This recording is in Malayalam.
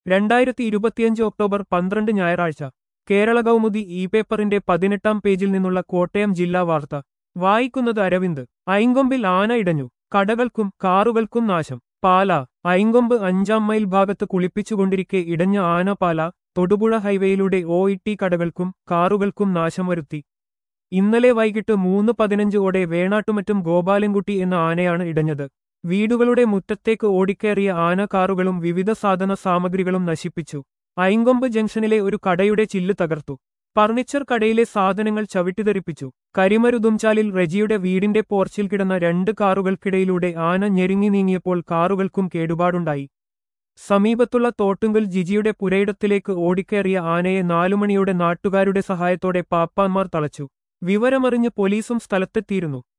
രണ്ടായിരത്തി ഇരുപത്തിയഞ്ച് ഒക്ടോബർ പന്ത്രണ്ട് ഞായറാഴ്ച കേരള കൗമുദി ഇ പേപ്പറിന്റെ പതിനെട്ടാം പേജിൽ നിന്നുള്ള കോട്ടയം ജില്ലാ വാർത്ത വായിക്കുന്നത് അരവിന്ദ് ഐങ്കൊമ്പിൽ ആന ഇടഞ്ഞു കടകൾക്കും കാറുകൾക്കും നാശം പാല ഐങ്കൊമ്പ് അഞ്ചാം മൈൽ ഭാഗത്ത് കുളിപ്പിച്ചുകൊണ്ടിരിക്കെ ഇടഞ്ഞ ആന പാല തൊടുപുഴ ഹൈവേയിലൂടെ ഒ ഇ കടകൾക്കും കാറുകൾക്കും നാശം വരുത്തി ഇന്നലെ വൈകിട്ട് മൂന്ന് പതിനഞ്ചോടെ വേണാട്ടുമറ്റും ഗോപാലൻകുട്ടി എന്ന ആനയാണ് ഇടഞ്ഞത് വീടുകളുടെ മുറ്റത്തേക്ക് ഓടിക്കയറിയ ആന കാറുകളും വിവിധ സാധന സാമഗ്രികളും നശിപ്പിച്ചു ഐങ്കൊമ്പ് ജംഗ്ഷനിലെ ഒരു കടയുടെ ചില്ല് തകർത്തു ഫർണിച്ചർ കടയിലെ സാധനങ്ങൾ ചവിട്ടിതെറിപ്പിച്ചു കരിമരുതുംചാലിൽ റെജിയുടെ വീടിന്റെ പോർച്ചിൽ കിടന്ന രണ്ട് കാറുകൾക്കിടയിലൂടെ ആന ഞെരുങ്ങി നീങ്ങിയപ്പോൾ കാറുകൾക്കും കേടുപാടുണ്ടായി സമീപത്തുള്ള തോട്ടുങ്കൽ ജിജിയുടെ പുരയിടത്തിലേക്ക് ഓടിക്കയറിയ ആനയെ നാലുമണിയോടെ നാട്ടുകാരുടെ സഹായത്തോടെ പാപ്പാന്മാർ തളച്ചു വിവരമറിഞ്ഞ് പോലീസും സ്ഥലത്തെത്തിയിരുന്നു